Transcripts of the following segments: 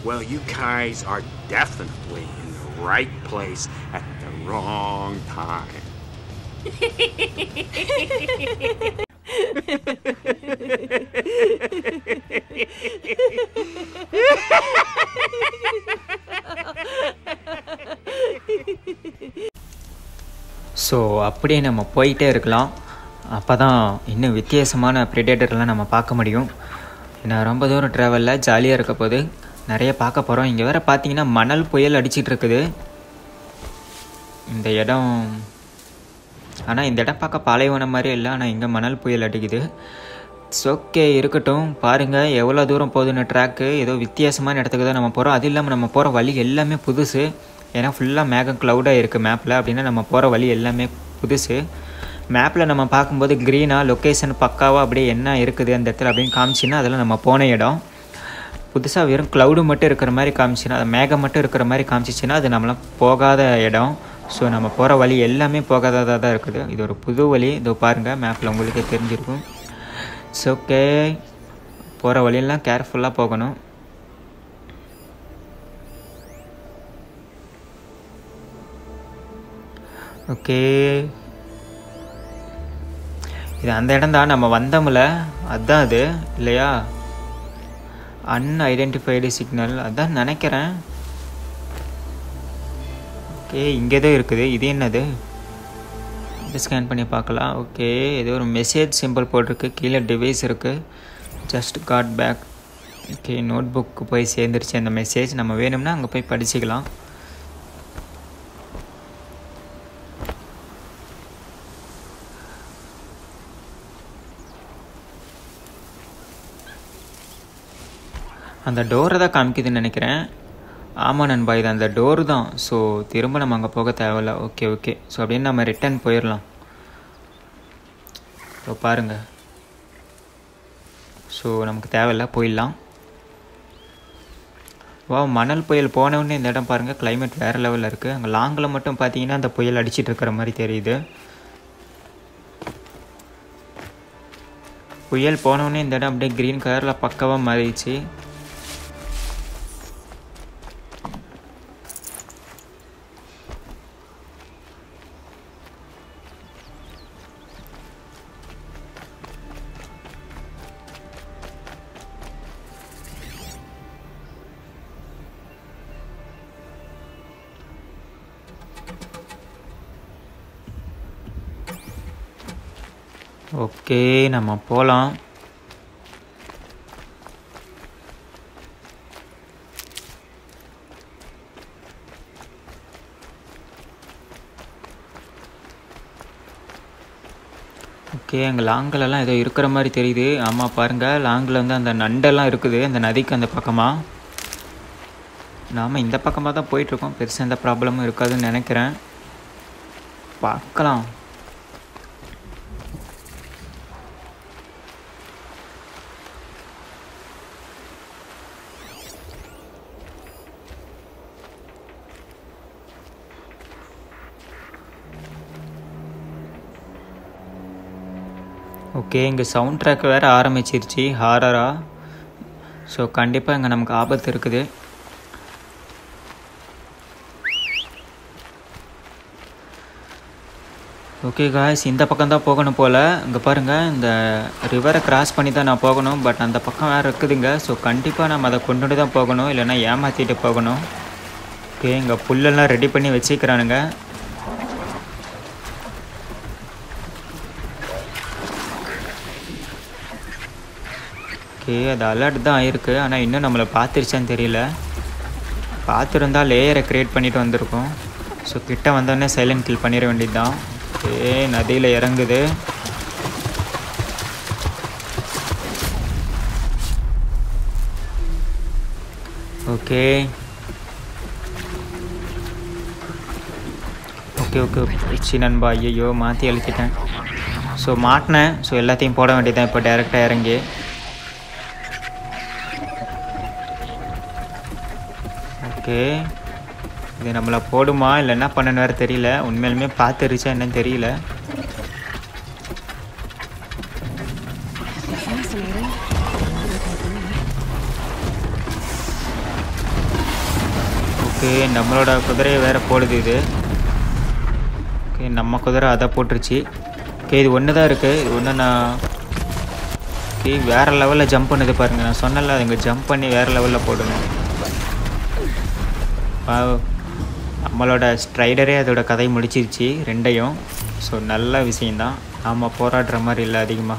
Well, you guys are definitely in the right place at the wrong time. So அப்படியே நம்ம போயிட்டே இருக்கலாம் அப்போ தான் இன்னும் வித்தியாசமான ப்ரிடேட்டர்லாம் நம்ம பார்க்க முடியும் ஏன்னா ரொம்ப தூரம் ட்ராவலில் ஜாலியாக இருக்க போது நிறைய பார்க்க போகிறோம் இங்கே வேறு பார்த்தீங்கன்னா மணல் புயல் அடிச்சிட்டு இருக்குது இந்த இடம் ஆனால் இந்த இடம் பார்க்க பாலைவனம் மாதிரி இல்லை ஆனால் இங்கே மணல் புயல் அடிக்குது ஓகே இருக்கட்டும் பாருங்கள் எவ்வளோ தூரம் போகுதுன்னு ட்ராக்கு ஏதோ வித்தியாசமான இடத்துக்கு தான் நம்ம போகிறோம் அது இல்லாமல் நம்ம போகிற வழி எல்லாமே புதுசு ஏன்னா ஃபுல்லாக மேகம் க்ளவுடாக இருக்குது மேப்பில் அப்படின்னா நம்ம போகிற வழி எல்லாமே புதுசு மேப்பில் நம்ம பார்க்கும்போது க்ரீனாக லொக்கேஷன் பக்காவாக அப்படியே என்ன இருக்குது அந்த இடத்துல அப்படின்னு காமிச்சின்னா அதெல்லாம் நம்ம போன இடம் புதுசாக வெறும் க்ளவுடு மட்டும் இருக்கிற மாதிரி காமிச்சுன்னா அது மேகம் மட்டும் இருக்கிற மாதிரி காமிச்சிச்சின்னா அது நம்மளாம் போகாத இடம் ஸோ நம்ம போகிற வழி எல்லாமே போகாததாக தான் இருக்குது இது ஒரு புது வழி இதோ பாருங்கள் மேப்பில் உங்களுக்கே தெரிஞ்சிருக்கும் இட்ஸ் ஓகே போகிற வழியெல்லாம் கேர்ஃபுல்லாக போகணும் ஓகே இது அந்த இடம் தான் நம்ம வந்தோம்ல அதுதான் அது இல்லையா அன்ஐடென்டிஃபைடு சிக்னல் அதான் நினைக்கிறேன் ஓகே இங்கே தான் இருக்குது இது என்னது இது ஸ்கேன் பண்ணி பார்க்கலாம் ஓகே ஏதோ ஒரு மெசேஜ் சிம்பிள் போட்டிருக்கு கீழே டிவைஸ் இருக்குது just got back okay note book போய் சேர்ந்துருச்சு அந்த மெசேஜ் நம்ம வேணும்னா அங்கே போய் படிச்சுக்கலாம் அந்த டோரை தான் காமிக்குதுன்னு நினைக்கிறேன் ஆமாம் நண்பா இது அந்த டோரு தான் ஸோ திரும்ப நம்ம அங்கே போக தேவையில்ல ஓகே ஓகே ஸோ அப்படின்னு நம்ம ரிட்டர்ன் போயிடலாம் ஸோ பாருங்கள் ஸோ நமக்கு தேவையில்ல போயிடலாம் வா மணல் புயல் போனவுடனே இந்த இடம் பாருங்கள் கிளைமேட் வேறு லெவலில் இருக்குது அங்கே லாங்கில் மட்டும் பார்த்தீங்கன்னா அந்த புயல் அடிச்சிட்டு இருக்கிற மாதிரி தெரியுது புயல் போனவுடனே இந்த இடம் அப்படியே க்ரீன் கலரில் பக்கவாக மாறிடுச்சு ஓகே நம்ம போகலாம் ஓகே அங்கே லாங்கிலலாம் ஏதோ இருக்கிற மாதிரி தெரியுது ஆமாம் பாருங்கள் லாங்கில் வந்து அந்த நண்டெல்லாம் இருக்குது அந்த நதிக்கு அந்த பக்கமாக நாம் இந்த பக்கமாக தான் போயிட்டுருக்கோம் பெருசாக எந்த ப்ராப்ளமும் இருக்காதுன்னு நினைக்கிறேன் பார்க்கலாம் ஓகே இங்கே சவுண்ட் ட்ராக் வேறு ஆரம்பிச்சிருச்சு ஹாரரா ஸோ கண்டிப்பாக இங்கே நமக்கு ஆபத்து இருக்குது ஓகே காய்ஸ் இந்த பக்கம் தான் போகணும் போல் இங்கே பாருங்கள் இந்த ரிவரை கிராஸ் பண்ணி தான் நான் போகணும் பட் அந்த பக்கம் வேறு இருக்குதுங்க ஸோ கண்டிப்பாக நம்ம அதை கொண்டுட்டு தான் போகணும் இல்லைன்னா ஏமாற்றிட்டு போகணும் ஓகே இங்கே புல்லெல்லாம் ரெடி பண்ணி வச்சுக்கிறானுங்க ஓகே அது அலர்ட் தான் ஆயிருக்கு ஆனால் இன்னும் நம்மளை பார்த்துருச்சான்னு தெரியல பார்த்துருந்தா லேயரை க்ரியேட் பண்ணிட்டு வந்திருக்கோம் ஸோ கிட்ட வந்தோடனே சைலண்ட் கில் பண்ணிட வேண்டியது தான் ஓகே நதியில் இறங்குது ஓகே ஓகே ஓகே சி நண்பா ஐயோ மாற்றி அழுத்திட்டேன் ஸோ மாட்டினேன் ஸோ எல்லாத்தையும் போட வேண்டியதான் இப்போ டேரெக்டாக இறங்கி ஓகே இது நம்மளை போடுமா இல்லை என்ன பண்ணன்னு வேறு தெரியல உண்மையிலுமே பார்த்துருச்சா என்னன்னு தெரியல ஓகே நம்மளோட குதிரையை வேற போடுது இது ஓகே நம்ம குதிரை அதை போட்டுருச்சு ஓகே இது ஒன்று தான் இருக்குது இது ஒன்று நான் ஓகே வேறு லெவலில் ஜம்ப் பண்ணுது பாருங்கள் நான் சொன்னல அதுங்க ஜம்ப் பண்ணி வேறு லெவலில் போடணும் Wow. நம்மளோட ஸ்ட்ரைடரே அதோட கதை முடிச்சிருச்சு ரெண்டையும் ஸோ நல்ல விஷயந்தான் நாம் போராடுற மாதிரி இல்லை அதிகமாக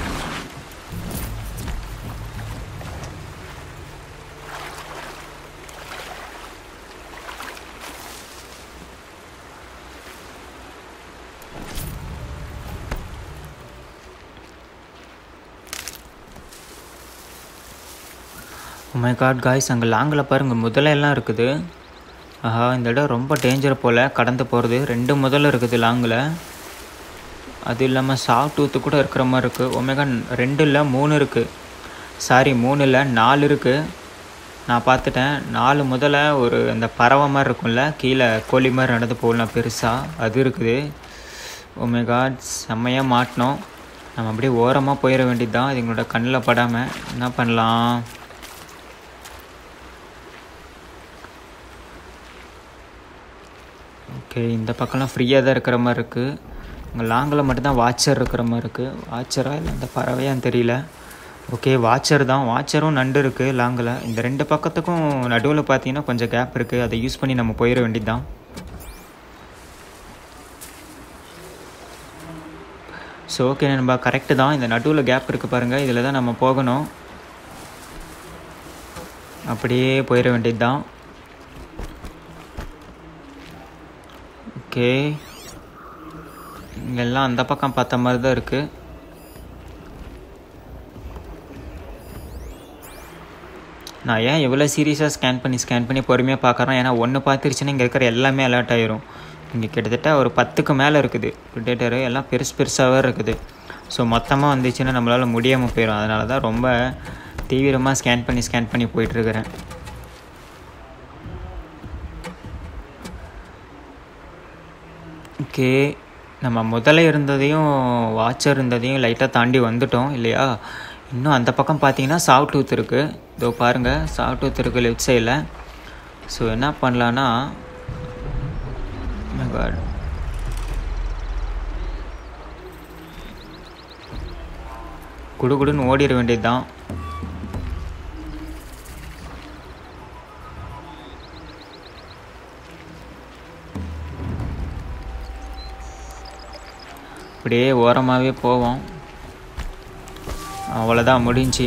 மை காட் காய்ஸ் அங்கே லாங்கில் பாருங்கள் முதல்ல எல்லாம் இருக்குது ஆஹா இந்த இடம் ரொம்ப டேஞ்சர் போல் கடந்து போகிறது ரெண்டு முதல்ல இருக்குது லாங்கில் அது இல்லாமல் சா டூத்து கூட இருக்கிற மாதிரி இருக்குது ஒமேகா ரெண்டு இல்லை மூணு இருக்குது சாரி மூணு இல்லை நாலு இருக்குது நான் பார்த்துட்டேன் நாலு முதல்ல ஒரு அந்த பறவை மாதிரி இருக்கும்ல கீழே கோழி மாதிரி நடந்து போகலாம் பெருசாக அது இருக்குது ஒமேகா செம்மையாக மாட்டினோம் நம்ம அப்படியே ஓரமாக போயிட வேண்டியது தான் இதுங்களோட கண்ணில் படாமல் என்ன பண்ணலாம் ஓகே இந்த பக்கம்லாம் ஃப்ரீயாக தான் இருக்கிற மாதிரி இருக்குது இங்கே லாங்கில் மட்டும்தான் வாட்சர் இருக்கிற மாதிரி இருக்குது வாட்சரா இல்லை அந்த பறவையான்னு தெரியல ஓகே வாட்சர் தான் வாட்சரும் நண்டு இருக்குது லாங்கில் இந்த ரெண்டு பக்கத்துக்கும் நடுவில் பார்த்தீங்கன்னா கொஞ்சம் கேப் இருக்குது அதை யூஸ் பண்ணி நம்ம போயிட வேண்டியது தான் ஸோ ஓகே நம்ம கரெக்டு தான் இந்த நடுவில் கேப் இருக்குது பாருங்கள் இதில் தான் நம்ம போகணும் அப்படியே போயிட வேண்டியது தான் ஓகே இங்கெல்லாம் அந்த பக்கம் பார்த்த மாதிரி தான் இருக்குது நான் ஏன் எவ்வளோ சீரியஸாக ஸ்கேன் பண்ணி ஸ்கேன் பண்ணி பொறுமையாக பார்க்குறேன் ஏன்னா ஒன்று பார்த்துருச்சுன்னா இங்கே இருக்கிற எல்லாமே அலர்ட் ஆயிரும் இங்கே கிட்டத்தட்ட ஒரு பத்துக்கு மேலே இருக்குது ப்ரிடேட்டரு எல்லாம் பெருசு பெருசாகவே இருக்குது ஸோ மொத்தமாக வந்துச்சுன்னா நம்மளால் முடியாமல் போயிடும் அதனால தான் ரொம்ப தீவிரமாக ஸ்கேன் பண்ணி ஸ்கேன் பண்ணி போயிட்டுருக்கிறேன் ஓகே நம்ம முதல்ல இருந்ததையும் வாட்சர் இருந்ததையும் லைட்டாக தாண்டி வந்துட்டோம் இல்லையா இன்னும் அந்த பக்கம் பார்த்தீங்கன்னா சாவ் டூத் இருக்குது இதோ பாருங்கள் சாவ் டூத் இருக்குது லெஃப்ட் சைடில் ஸோ என்ன பண்ணலான்னா my God. குடுகுடுன்னு ஓடிட வேண்டியது தான் அப்படியே ஓரமாகவே போவோம் அவ்வளோதான் முடிஞ்சு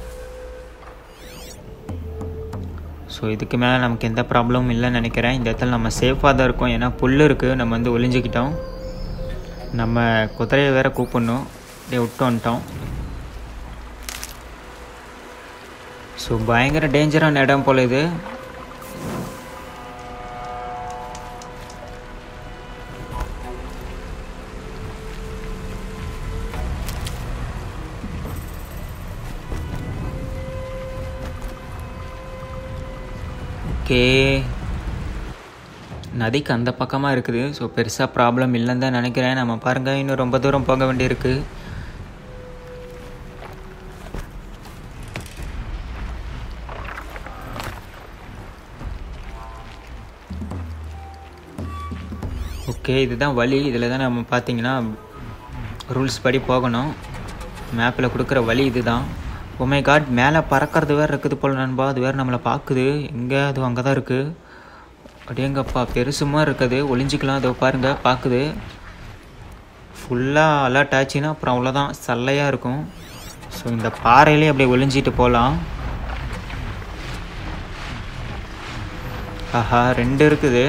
ஸோ இதுக்கு மேலே நமக்கு எந்த ப்ராப்ளமும் இல்லைன்னு நினைக்கிறேன் இந்த இடத்துல நம்ம சேஃபாக தான் இருக்கோம் ஏன்னா புல் இருக்குது நம்ம வந்து ஒளிஞ்சிக்கிட்டோம் நம்ம குதிரையை வேற கூப்பிடணும் அப்படியே விட்டு வந்துட்டோம் ஸோ பயங்கர டேஞ்சரான இடம் போல் இது ஓகே நதிக்கு அந்த பக்கமாக இருக்குது ஸோ பெருசாக ப்ராப்ளம் இல்லைன்னு தான் நினைக்கிறேன் நம்ம பாருங்கள் இன்னும் ரொம்ப தூரம் போக வேண்டியிருக்கு ஓகே இதுதான் வழி இதில் தான் நம்ம பார்த்தீங்கன்னா ரூல்ஸ் படி போகணும் மேப்பில் கொடுக்குற வழி இதுதான் உமை காட் மேலே பறக்கிறது வேறு இருக்குது போல் நண்பா அது வேறு நம்மளை பார்க்குது எங்கே அது அங்கே தான் இருக்குது அப்படியேங்கப்பா பெருசுமா இருக்குது ஒளிஞ்சிக்கலாம் அதோ பாருங்கள் பார்க்குது ஃபுல்லாக அலர்ட் ஆச்சுன்னா அப்புறம் அவ்வளோதான் சல்லையாக இருக்கும் ஸோ இந்த பாறையிலே அப்படியே ஒளிஞ்சிட்டு போகலாம் ஆஹா ரெண்டு இருக்குது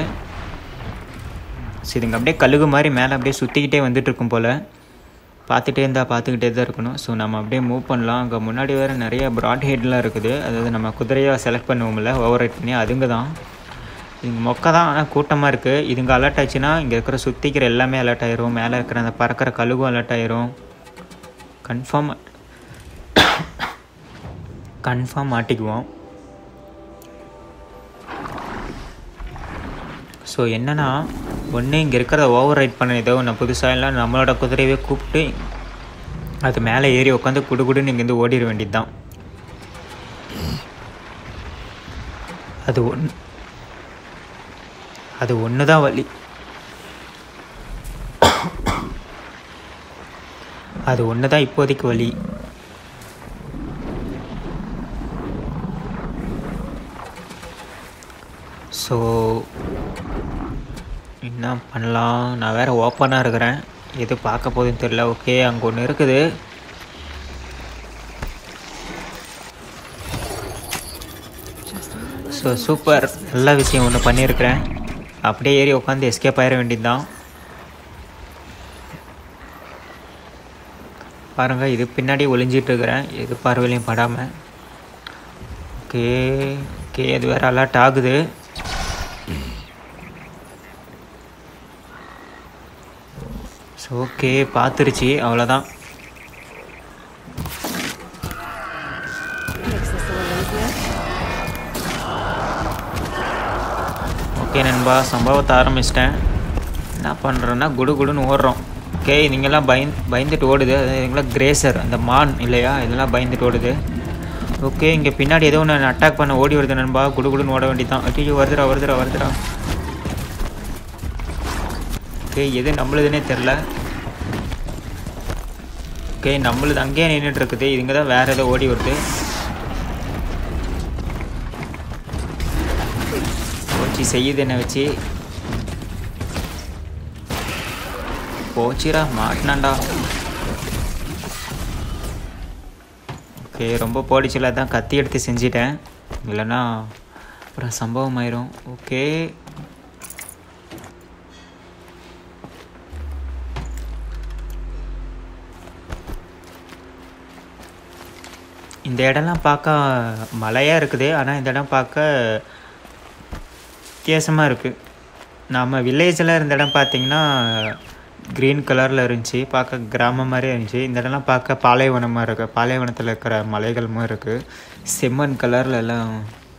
ஸோ இதுங்க அப்படியே கழுகு மாதிரி மேலே அப்படியே சுற்றிக்கிட்டே வந்துட்டு இருக்கும் போல் பார்த்துட்டே இருந்தால் பார்த்துக்கிட்டே தான் இருக்கணும் ஸோ நம்ம அப்படியே மூவ் பண்ணலாம் அங்கே முன்னாடி வேறு நிறைய ப்ராட் ஹெட்லாம் இருக்குது அதாவது நம்ம குதிரையாக செலக்ட் பண்ணுவோம்ல ஓவர் ரைட் பண்ணி அதுங்க தான் இதுங்க மொக்க தான் ஆனால் கூட்டமாக இருக்குது இதுங்க அலர்ட் ஆச்சுன்னா இங்கே இருக்கிற சுற்றிக்கிற எல்லாமே அலர்ட் ஆயிரும் மேலே இருக்கிற அந்த பறக்கிற கழுகும் அலர்ட் ஆயிரும் கன்ஃபார்ம் கன்ஃபார்ம் மாட்டிக்குவோம் ஸோ என்னென்னா ஒன்று இங்கே இருக்கிறத ஓவர் ரைட் பண்ண ஏதோ ஒன்று புதுசாக இல்லை நம்மளோட குதிரையவே கூப்பிட்டு அது மேலே ஏறி உட்காந்து குடுகுடுன்னு இங்கேருந்து ஓடிட வேண்டியது தான் அது ஒன் அது ஒன்று தான் வழி அது ஒன்று தான் இப்போதைக்கு வழி ஸோ என்ன பண்ணலாம் நான் வேறு ஓப்பனாக இருக்கிறேன் எது பார்க்க போகுதுன்னு தெரில ஓகே அங்கே ஒன்று இருக்குது ஸோ சூப்பர் நல்ல விஷயம் ஒன்று பண்ணியிருக்கிறேன் அப்படியே ஏறி உட்காந்து எஸ்கேப் ஆயிட வேண்டியது தான் பாருங்கள் இது பின்னாடி ஒளிஞ்சிட்டு இருக்கிறேன் எது பார்வையிலையும் படாமல் ஓகே ஓகே அது வேறு அலர்ட் ஆகுது ஸோ ஓகே பார்த்துருச்சு அவ்வளோதான் Makes this a little easier. Okay நண்பா சம்பவத்தை ஆரம்பிச்சிட்டேன் என்ன பண்ணுறேன்னா குடு குடுன்னு ஓடுறோம் ஓகே நீங்கள்லாம் பயந் பயந்துட்டு ஓடுது அது இதுங்களாம் கிரேசர் அந்த மான் இல்லையா இதெல்லாம் பயந்துட்டு ஓடுது ஓகே இங்கே பின்னாடி ஏதோ ஒன்று அட்டாக் பண்ண ஓடி வருது நண்பா குடு குடுன்னு ஓட வேண்டியதான் ஐயோ வருதுடா வருதுடா வருதுடா ஓகே எது நம்மளுதுன்னே தெரில ஓகே நம்மளுது அங்கேயே நின்றுட்டு இருக்குது இதுங்க தான் வேறு ஏதோ ஓடி வருது போச்சு செய்யுது என்ன வச்சு போச்சுடா மாட்டினாண்டா ஓகே ரொம்ப போடிச்சில் தான் கத்தி எடுத்து செஞ்சிட்டேன் இல்லைன்னா அப்புறம் சம்பவம் ஆயிரும் ஓகே இந்த இடம்லாம் பார்க்க மலையாக இருக்குது ஆனால் இந்த இடம் பார்க்க வித்தியாசமாக இருக்குது நம்ம வில்லேஜில் இருந்த இடம் பார்த்தீங்கன்னா க்ரீன் கலரில் இருந்துச்சு பார்க்க கிராமம் மாதிரி இருந்துச்சு இந்த இடம்லாம் பார்க்க பாலைவனமாக இருக்குது பாலைவனத்தில் இருக்கிற மலைகள் மாதிரி இருக்குது செம்மண் கலரில் எல்லாம்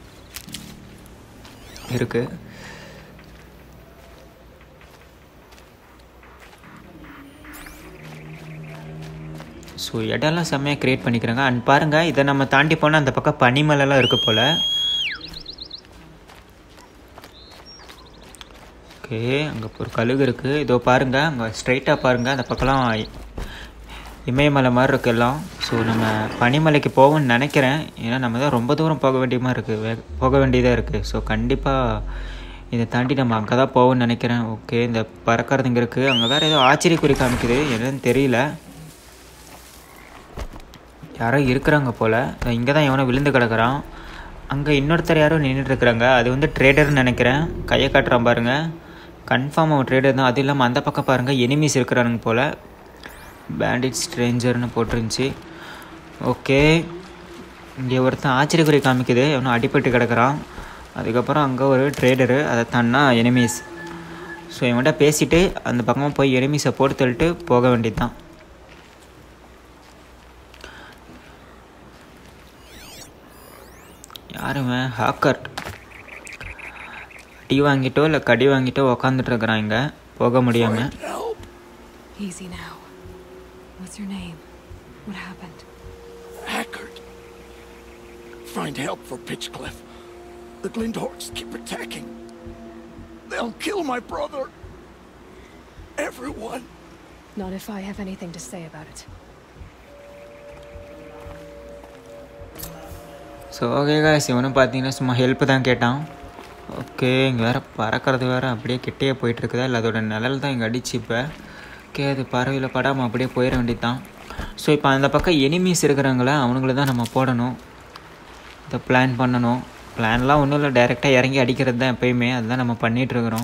இருக்குது ஸோ இடம்லாம் செம்மையாக க்ரியேட் பண்ணிக்கிறாங்க அண்ட் பாருங்கள் இதை நம்ம தாண்டி போனால் அந்த பக்கம் பனிமலைலாம் இருக்குது போல் ஓகே அங்கே ஒரு கழுகு இருக்குது இதோ பாருங்கள் அங்கே ஸ்ட்ரைட்டாக பாருங்கள் அந்த பக்கம்லாம் இமயமலை மாதிரி இருக்கு எல்லாம் ஸோ நம்ம பனிமலைக்கு போவோம்னு நினைக்கிறேன் ஏன்னா நம்ம தான் ரொம்ப தூரம் போக வேண்டிய மாதிரி இருக்குது வே போக வேண்டியதாக இருக்குது ஸோ கண்டிப்பாக இதை தாண்டி நம்ம அங்கே தான் போவோம்னு நினைக்கிறேன் ஓகே இந்த பறக்கிறது இங்கே இருக்குது அங்கே வேறு ஏதோ ஆச்சரியக்குறி காமிக்குது என்னன்னு தெரியல யாரோ இருக்கிறாங்க போல் இங்கே தான் எவனோ விழுந்து கிடக்குறான் அங்கே இன்னொருத்தர் யாரோ நின்றுட்டு இருக்கிறாங்க அது வந்து ட்ரேடர்னு நினைக்கிறேன் கையை காட்டுறான் பாருங்க கன்ஃபார்ம் அவன் ட்ரேடர் தான் அது இல்லாமல் அந்த பக்கம் பாருங்கள் எனிமீஸ் இருக்கிறானுங்க போல் பேண்டிட் ஸ்ட்ரேஞ்சர்னு போட்டிருந்துச்சு ஓகே இங்கே ஒருத்தன் ஆச்சரியக்குறி காமிக்குது எவனோ அடிபட்டு கிடக்குறான் அதுக்கப்புறம் அங்கே ஒரு ட்ரேடரு அதை தான்னா எனிமீஸ் ஸோ இவன்கிட்ட பேசிவிட்டு அந்த பக்கமாக போய் எனிமீஸை போட்டு தள்ளிட்டு போக வேண்டியது தான் யாருமே ஹாக்கர் அடி வாங்கிட்டோ இல்லை கடி வாங்கிட்டோ உக்காந்துட்டு இருக்கிறான் இங்கே போக முடியாமல் Easy now. What's your name? What happened? Hackard. Find help for Pitchcliff. The Glendorks keep attacking. They'll kill my brother. Everyone. Not if I have anything to say about it. So okay guys இவனும் பார்த்தீங்கன்னா சும்மா help தான் கேட்டான் okay இங்கே வேறு பறக்கிறது வேறு அப்படியே கிட்டேயே போயிட்டுருக்குதா இல்லை அதோட நிழல் தான் இங்கே அடிச்சு இப்போ ஓகே அது பறவையில் படாமல் அப்படியே போயிட வேண்டியது தான் ஸோ இப்போ அந்த பக்கம் எனிமீஸ் இருக்கிறாங்களே அவனுங்கள தான் நம்ம போடணும் இதை பிளான் பண்ணணும் பிளான்லாம் ஒன்றும் இல்லை டைரெக்டாக இறங்கி அடிக்கிறது தான் எப்பயுமே அதுதான் நம்ம பண்ணிகிட்ருக்குறோம்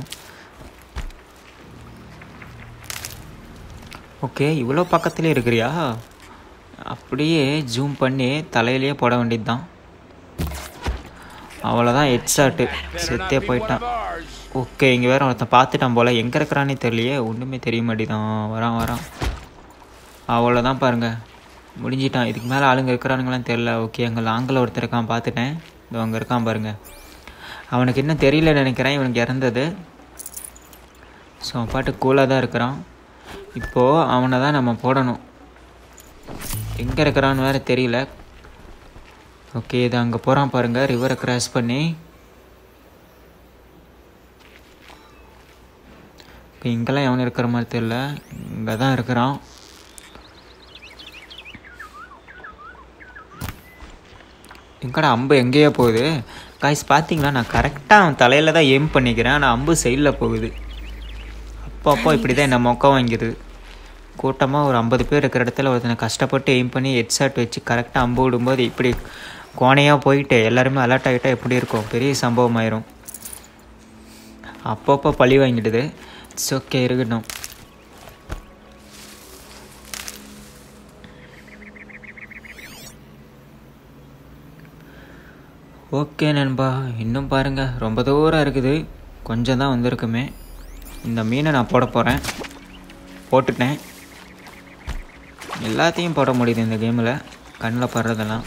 ஓகே இவ்வளோ பக்கத்துலேயே இருக்கிறியா அப்படியே ஜூம் பண்ணி தலையிலேயே போட வேண்டியது தான் அவ்வளோதான் ஹெட்ஷாட்டு செத்தே போயிட்டான் ஓகே இங்கே வேற ஒருத்தன் பார்த்துட்டான் போல் எங்கே இருக்கிறானே தெரியலையே ஒன்றுமே தெரிய மாட்டேதான் வரான் வரான் அவ்வளோதான் பாருங்கள் முடிஞ்சிட்டான் இதுக்கு மேலே ஆளுங்க இருக்கிறானுங்களாம் தெரில ஓகே அங்கே லாங்கில் ஒருத்தர் இருக்கான் பார்த்துட்டேன் இதோ அங்கே இருக்கான் பாருங்க அவனுக்கு இன்னும் தெரியல நினைக்கிறேன் இவனுக்கு இறந்தது ஸோ அவன் பாட்டு கூலாக தான் இருக்கிறான் இப்போது அவனை தான் நம்ம போடணும் எங்கே இருக்கிறான்னு வேறு தெரியல ஓகே இது அங்கே போகிறான் பாருங்கள் ரிவரை கிராஸ் பண்ணி இப்போ இங்கெல்லாம் எவனும் இருக்கிற மாதிரி தெரியல இங்கே தான் இருக்கிறான் எங்கடா அம்பு எங்கேயோ போகுது காய்ஸ் பார்த்தீங்களா நான் கரெக்டாக அவன் தலையில் தான் எய்ம் பண்ணிக்கிறேன் ஆனால் அம்பு சைடில் போகுது அப்போ அப்போ இப்படி தான் என்ன மொக்க வாங்கிடுது கூட்டமாக ஒரு ஐம்பது பேர் இருக்கிற இடத்துல ஒருத்தனை கஷ்டப்பட்டு எய்ம் பண்ணி ஹெட்ஷாட் வச்சு கரெக்டாக அம்பு விடும்போது இப்படி கோணையாக போயிட்டு எல்லாருமே அலர்ட் ஆகிட்டா எப்படி இருக்கும் பெரிய சம்பவம் ஆயிரும் அப்பப்போ பழி வாங்கிடுது இட்ஸ் ஓகே இருக்கட்டும் ஓகே நண்பா இன்னும் பாருங்கள் ரொம்ப தூரம் இருக்குது கொஞ்சம் தான் வந்திருக்குமே இந்த மீனை நான் போட போகிறேன் போட்டுட்டேன் எல்லாத்தையும் போட முடியுது இந்த கேமில் கண்ணில் படுறதெல்லாம்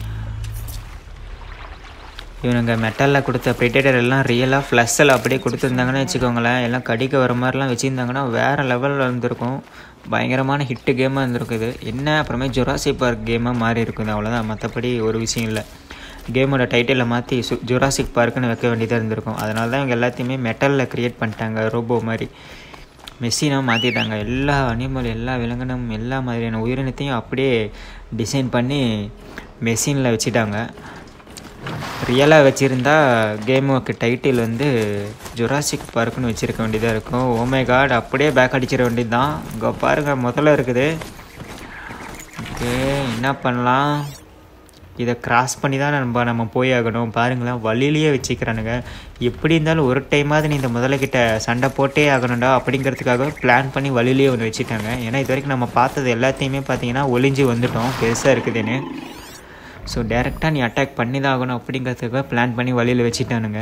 இவனுங்க மெட்டலில் கொடுத்த ப்ரிடேட்டர் எல்லாம் ரியலாக ஃப்ளஸ்ஸில் அப்படியே கொடுத்துருந்தாங்கன்னு வச்சுக்கோங்களேன் எல்லாம் கடிக்க வர மாதிரிலாம் வச்சுருந்தாங்கன்னா வேறு லெவலில் இருந்திருக்கும் பயங்கரமான ஹிட்டு கேமாக இருந்திருக்குது என்ன அப்புறமே ஜொராசி பார்க் கேமாக மாறி இருக்குது அவ்வளோதான் மற்றபடி ஒரு விஷயம் இல்லை கேமோட டைட்டிலை மாற்றி சு ஜுராசிக் பார்க்குன்னு வைக்க வேண்டியதாக இருந்திருக்கும் அதனால தான் இவங்க எல்லாத்தையுமே மெட்டலில் க்ரியேட் பண்ணிட்டாங்க ரோபோ மாதிரி மெஷினாக மாற்றிட்டாங்க எல்லா அனிமல் எல்லா விலங்கினம் எல்லா மாதிரியான உயிரினத்தையும் அப்படியே டிசைன் பண்ணி மெஷினில் வச்சுட்டாங்க ரியலாக வச்சுருந்தா கேமுக்கு டைட்டில் வந்து ஜுராசிக் பார்க்குன்னு வச்சுருக்க வேண்டியதாக இருக்கும் ஓமே காட் அப்படியே பேக் அடிச்சிட வேண்டியது தான் இங்கே பாருங்கள் முதல்ல இருக்குது ஓகே என்ன பண்ணலாம் இதை கிராஸ் பண்ணி தான் நம்ம நம்ம போய் ஆகணும் பாருங்களேன் வழியிலேயே வச்சுக்கிறானுங்க எப்படி இருந்தாலும் ஒரு டைமாவது நீ இந்த முதலைக்கிட்ட சண்டை போட்டே ஆகணும்டா அப்படிங்கிறதுக்காக பிளான் பண்ணி வழியிலேயே ஒன்று வச்சுட்டாங்க ஏன்னா இது வரைக்கும் நம்ம பார்த்தது எல்லாத்தையுமே பார்த்தீங்கன்னா ஒளிஞ்சு வந்துட்டோம் பெருசாக இருக்குதுன்னு ஸோ டேரெக்டாக நீ அட்டாக் பண்ணி தான் ஆகணும் அப்படிங்கிறதுக்காக பிளான் பண்ணி வழியில் வச்சுட்டானுங்க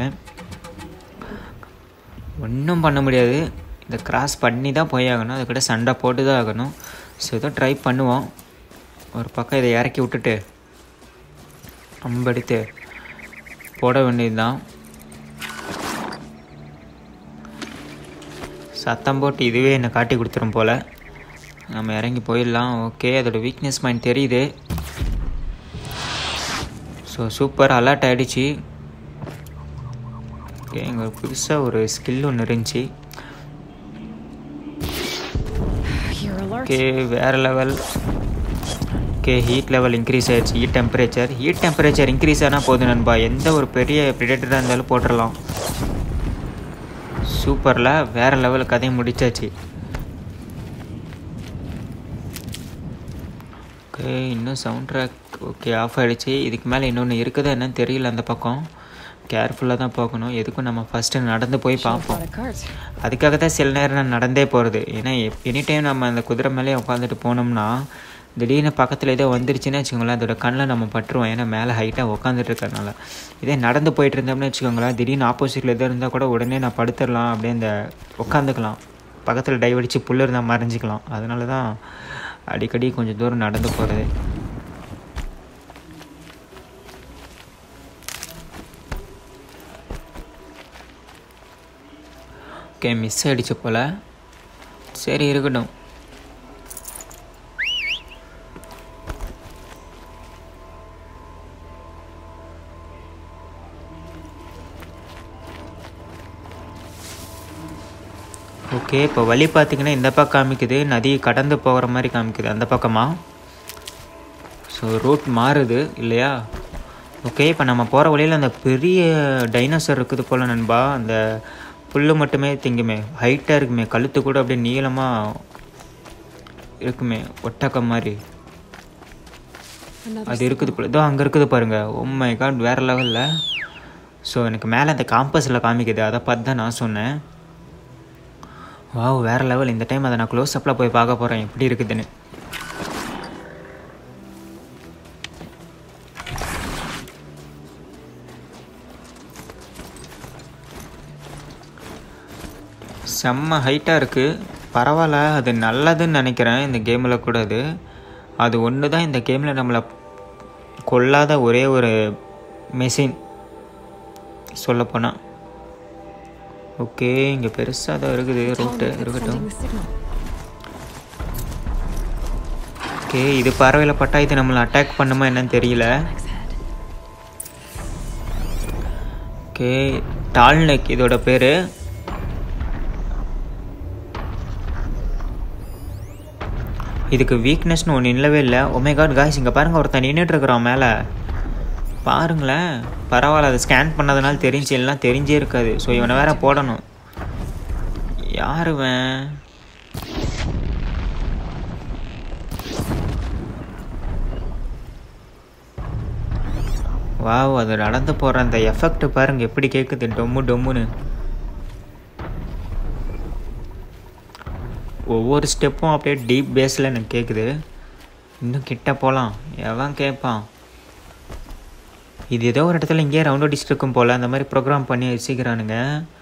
ஒன்றும் பண்ண முடியாது இதை கிராஸ் பண்ணி தான் போய் ஆகணும் அதுக்கிட்ட சண்டை போட்டு தான் ஆகணும் ஸோ இதை ட்ரை பண்ணுவோம் ஒரு பக்கம் இதை இறக்கி விட்டுட்டு அம்பெடுத்து போட வேண்டியது தான் சத்தம் போட்டு இதுவே என்னை காட்டி கொடுத்துரும் போல் நம்ம இறங்கி போயிடலாம் ஓகே அதோட வீக்னஸ் மைண்ட் தெரியுது ஸோ சூப்பர் அலர்ட் ஆகிடுச்சு ஓகே இங்கே புதுசாக ஒரு ஸ்கில் ஒன்று இருந்துச்சு You're alert. ஓகே வேறு level okay heat level increase ஆயிடுச்சு heat temperature heat temperature increase ஆனால் போதும் நண்பா எந்த ஒரு பெரிய ப்ரிடேட்டராக இருந்தாலும் போட்டுடலாம் சூப்பரில் வேறு லெவல் கதையை முடிச்சாச்சு ஓகே இன்னும் சவுண்ட் ட்ராக் ஓகே ஆஃப் ஆகிடுச்சு இதுக்கு மேலே இன்னொன்று இருக்குதா என்னன்னு தெரியல அந்த பக்கம் கேர்ஃபுல்லாக தான் போகணும் எதுக்கும் நம்ம ஃபஸ்ட்டு நடந்து போய் Should've பார்ப்போம் brought a cart. அதுக்காக தான் சில நேரம் நான் நடந்தே போகிறது ஏன்னா எனி டைம் நம்ம அந்த குதிரை மேலே உட்காந்துட்டு போனோம்னா திடீர்னு பக்கத்தில் ஏதோ வந்துருச்சுன்னு வச்சுக்கோங்களேன் அதோட கண்ணில் நம்ம பட்டுருவோம் ஏன்னா மேலே ஹைட்டாக உட்காந்துட்டு இருக்கறனால இதே நடந்து போயிட்டு இருந்தோம்னு வச்சுக்கோங்களேன் திடீர்னு ஆப்போசிட்டில் எதோ இருந்தால் கூட உடனே நான் படுத்துடலாம் அப்படியே இந்த உட்காந்துக்கலாம் பக்கத்தில் டைவ் அடித்து புல் இருந்தால் மறைஞ்சிக்கலாம் அதனால தான் அடிக்கடி கொஞ்சம் தூரம் நடந்து போகிறது ஓகே மிஸ் ஆகிடுச்சு போல் சரி இருக்கட்டும் ஓகே இப்போ வழி பார்த்தீங்கன்னா இந்த பக்கம் காமிக்குது நதி கடந்து போகிற மாதிரி காமிக்குது அந்த பக்கமா ஸோ ரூட் மாறுது இல்லையா ஓகே இப்போ நம்ம போகிற வழியில் அந்த பெரிய டைனோசர் இருக்குது போல் நண்பா அந்த புல் மட்டுமே திங்குமே ஹைட்டாக இருக்குமே கழுத்து கூட அப்படியே நீளமாக இருக்குமே ஒட்டக்கம் மாதிரி Another அது இருக்குது போல இதோ அங்கே இருக்குது பாருங்க உண்மை காட் வேறு லெவலில் ஸோ எனக்கு மேலே அந்த காம்பஸில் காமிக்குது அதை பார்த்து தான் நான் சொன்னேன் வாவ் வேறு லெவல் இந்த டைம் அதை நான் க்ளோஸ் அப்பில் போய் பார்க்க போகிறேன் எப்படி இருக்குதுன்னு செம்ம ஹைட்டாக இருக்குது பரவாயில்ல அது நல்லதுன்னு நினைக்கிறேன் இந்த கேமில் கூட அது அது ஒன்று தான் இந்த கேமில் நம்மளை கொல்லாத ஒரே ஒரு மெஷின் சொல்லப்போனால் ஓகே இங்கே பெருசாக தான் இருக்குது route Tell me if it's இருக்கட்டும் sending the signal. ஓகே இது பறவையில் பட்டா இது நம்மளை அட்டாக் பண்ணுமா என்னன்னு தெரியல Alex head. ஓகே டால்நெக் இதோட பேர் இதுக்கு வீக்னஸ்னு ஒன்று இல்லவே இல்லை ஒமே காட் காய்ஸ் இங்கே பாருங்கள் ஒருத்தன் நின்றுட்டு இருக்கிறான் மேலே பாருங்களேன் பரவாயில்ல அதை ஸ்கேன் பண்ணதுனால தெரிஞ்சு எல்லாம் தெரிஞ்சே இருக்காது ஸோ இவனை வேற போடணும் யார் இவன் வாவ் அது நடந்து போகிற அந்த எஃபெக்ட் பாருங்க எப்படி கேட்குது டொம்மு டொம்முன்னு ஒவ்வொரு ஸ்டெப்பும் அப்படியே டீப் பேஸில் எனக்கு கேட்குது இன்னும் கிட்ட போகலாம் எவன் கேட்பான் இது ஏதோ ஒரு இடத்துல இங்கேயே ரவுண்ட் அடிச்சுட்டு இருக்கும் போல் அந்த மாதிரி ப்ரோக்ராம் பண்ணி வச்சுக்கிறானுங்க